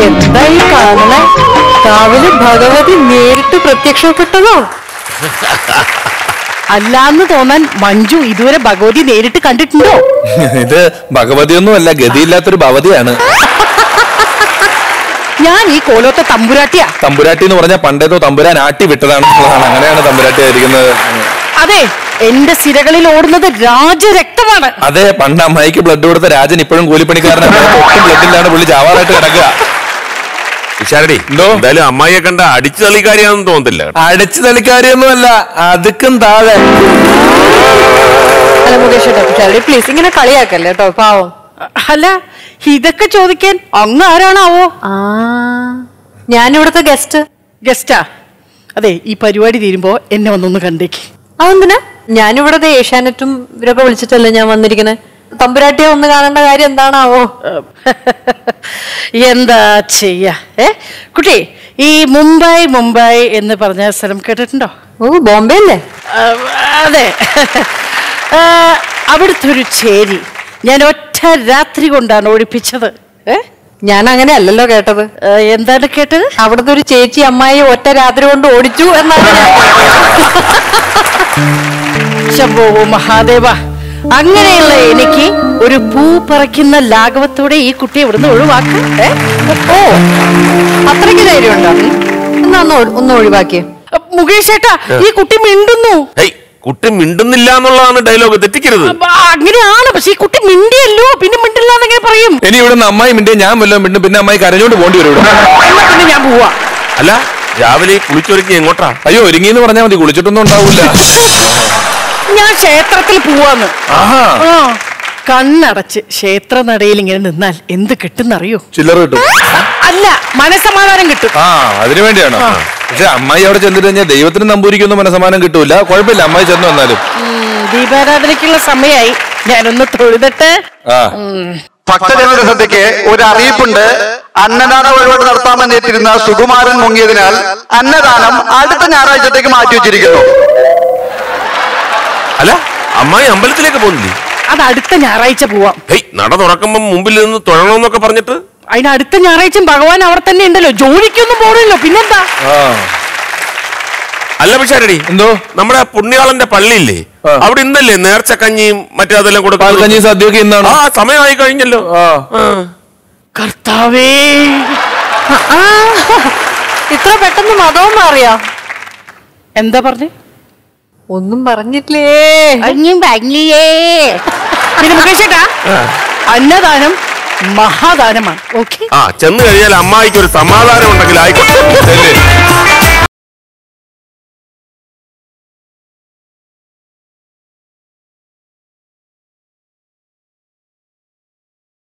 എന്തായി കാണണേ രാവിലെ ഭഗവതി നേരിട്ട് പ്രത്യക്ഷപ്പെട്ടതോ അല്ലാന്ന് തോന്നാൻ മഞ്ജു ഇതുവരെ ഭഗവതി നേരിട്ട് കണ്ടിട്ടുണ്ടോ ഇത് ഭഗവതിയൊന്നും അല്ല ഗതിയില്ലാത്തൊരു ഭവതിയാണ് ഞാൻ ഈ കോലോത്തെ തമ്പുരാട്ടിയാ തമ്പുരാട്ടി എന്ന് പറഞ്ഞാൽ പണ്ടേതോ തമ്പുരാൻ ആട്ടി വിട്ടതാണ് എന്നുള്ളതാണ്. അങ്ങനെയാണ് തമ്പുരാട്ടി ആയിരിക്കുന്നത് അതെ എന്റെ സിരകളിൽ ഓടുന്നത് രാജരക്തമാണ് അതെ പണ്ട് അമ്മായിക്ക് ബ്ലഡ് കൊടുത്ത രാജൻ ഇപ്പോഴും കൂലിപ്പണിക്കാരനാണ് ഒട്ടും ബ്ലഡിലാണ് പുള്ളി ചാവാറായിട്ട് കിടക്കുക വിശാരടി എന്തോ? എന്തായാലും അമ്മായിയെ കണ്ട അടിച്ചു തള്ളിക്കാരിയാണെന്ന് തോന്നത്തില്ല കേട്ടോ. അടിച്ചു തലിക്കാരിയൊന്നുമല്ല അതുക്കും താഴെ അല്ല മുകേഷ് ഏട്ടാ പ്ലീസ് ഇങ്ങനെ കളിയാക്കല്ലേ കേട്ടോ പാവം അല്ല ഇതൊക്കെ ചോദിക്കാൻ അങ്ങ് ആരാണാവോ ആ ഞാനിവിടുത്തെ ഗസ്റ്റ് ഗസ്റ്റാ അതെ ഈ പരിപാടി തീരുമ്പോ എന്നെ ഒന്നൊന്ന് കണ്ടേക്ക് അതെന്തിനാ ഞാനിവിടുത്തെ ഏഷ്യാനെറ്റും ഇവരൊക്കെ വിളിച്ചിട്ടല്ലേ ഞാൻ വന്നിരിക്കുന്നത് തമ്പുരാട്ടിയെ ഒന്ന് കാണേണ്ട കാര്യം എന്താണാവോ എന്താ ചെയ്യാ ഏ കുട്ടി ഈ മുംബൈ മുംബൈ എന്ന് പറഞ്ഞ സ്ഥലം കേട്ടിട്ടുണ്ടോ ഓ ബോംബെ അല്ലേ ആ, അതെ ആ, അവിടുത്തെ ഒരു ചേരി ഞാൻ ഒറ്റ രാത്രി കൊണ്ടാണ് ഒഴിപ്പിച്ചത് ഏ ഞാൻ അങ്ങനെ അല്ലല്ലോ കേട്ടത് ആ, എന്താണ് കേട്ടത് അവിടുത്തെ ഒരു ചേച്ചി അമ്മായി ഒറ്റ രാത്രി കൊണ്ട് ഓടിച്ചു എന്നാണ് ഞാൻ ശംഭോ മഹാദേവ അങ്ങനെയുള്ള എനിക്ക് ഒരു പൂ പറിക്കുന്ന ലാഘവത്തോടെ ഈ കുട്ടിയെ ഇവിടുന്ന് ഒഴിവാക്കാം ഏ? ഓ അത്രയ്ക്ക് ധൈര്യമുണ്ടോ എന്നാ ഒന്ന് ഒഴി- ഒന്ന് ഒഴിവാക്കിയേ മുകേഷ് ഏട്ടാ ഈ കുട്ടി മിണ്ടുന്നു ഹേയ് കുട്ടി മിണ്ടുന്നില്ല എന്നുള്ളതാണ് ഡയലോഗ് തെറ്റിക്കരുത് അപ്പൊ അങ്ങനെയാണ് പക്ഷെ ഈ കുട്ടി മിണ്ടിയല്ലോ പിന്നെ മിണ്ടില്ല എന്നെങ്ങനെ പറയും ഇനി ഇവിടെ നിന്ന് അമ്മായി മിണ്ടേ ഞാൻ വല്ലതും മിണ്ടും പിന്നെ അമ്മായി കരഞ്ഞോണ്ട് പോണ്ടി വരും ഇവിടെ എന്നാ പിന്നെ ഞാൻ പോവാ അല്ല രാവിലെ ഈ കുളിച്ചൊരുക്കി എങ്ങോട്ടാ അയ്യോ ഒരുങ്ങി എന്ന് പറഞ്ഞാൽ മതി കുളിച്ചിട്ടൊന്നും ഉണ്ടാവില്ല ഞാൻ ക്ഷേത്രത്തിൽ പോവാന്ന് ആഹാ ആ കണ്ണടച്ച് ക്ഷേത്ര നടയിൽ ഇങ്ങനെ നിന്നാൽ എന്ത് കിട്ടുന്നറിയോ ചില്ലറ കിട്ടും അല്ല മനസമാധാനം കിട്ടും ആ അതിനു വേണ്ടിയാണോ പക്ഷെ അമ്മായി അവിടെ ചെന്നിട്ട് കഴിഞ്ഞാൽ ദൈവത്തിന് നമ്പൂരിക്കൊന്നും മനസ്സമാനം കിട്ടൂല കുഴപ്പമില്ല അമ്മായി ചെന്ന് വന്നാലും ഉം, ദീപാരാധനയ്ക്കുള്ള സമയായി ഞാനൊന്ന് തൊഴുതട്ടെ ആ ഭക്തജനങ്ങളുടെ ശ്രദ്ധയ്ക്ക് ഒരു അറിയിപ്പുണ്ട് അന്നദാന വഴിപാട് നടത്താമെന്ന് ഏറ്റിരുന്ന സുകുമാരൻ മുങ്ങിയതിനാൽ അന്നദാനം അടുത്ത ഞായറാഴ്ചത്തേക്ക് മാറ്റിവെച്ചിരിക്കുന്നു അല്ല അമ്മായി അമ്പലത്തിലേക്ക് പോകുന്നില്ലേ അത് അടുത്ത ഞായറാഴ്ച പോവാം ഹേയ് നട തുറക്കുമ്പം മുമ്പിൽ നിന്ന് തൊഴണമെന്നൊക്കെ പറഞ്ഞിട്ട് അതിന് അടുത്ത ഞായറാഴ്ച ഭഗവാൻ അവിടെ തന്നെ ഉണ്ടല്ലോ ജോലിക്കൊന്നും പോകണല്ലോ പിന്നെന്താ ആ അല്ല പിഷാരടി എന്തോ നമ്മുടെ പുണ്യാളന്റെ പള്ളിയില്ലേ ആ. അവിടെ ഇന്നല്ലേ നേർച്ച കഞ്ഞിയും മറ്റേ അതെല്ലാം പാൽക്കഞ്ഞി കൊടുക്കുന്നത് സദ്യയൊക്കെ ഇന്നാണ് ആ സമയമായി കഴിഞ്ഞല്ലോ ആ ആ. കർത്താവേ ആ, ഇത്ര പെട്ടെന്ന് മതവും മാറിയാ എന്താ പറഞ്ഞേ ഒന്നും പറഞ്ഞിട്ടില്ലേ അഞ്ഞും ഭംഗിയേ പിന്നെ മുകേഷേട്ടാ അന്നദാനം മഹാദാനമാണ് ഓക്കെ ആ ചെന്ന് കഴിഞ്ഞാൽ അമ്മായിക്ക് ഒരു സമാധാനം ഉണ്ടെങ്കിൽ ആയിക്കോട്ടെ ശരി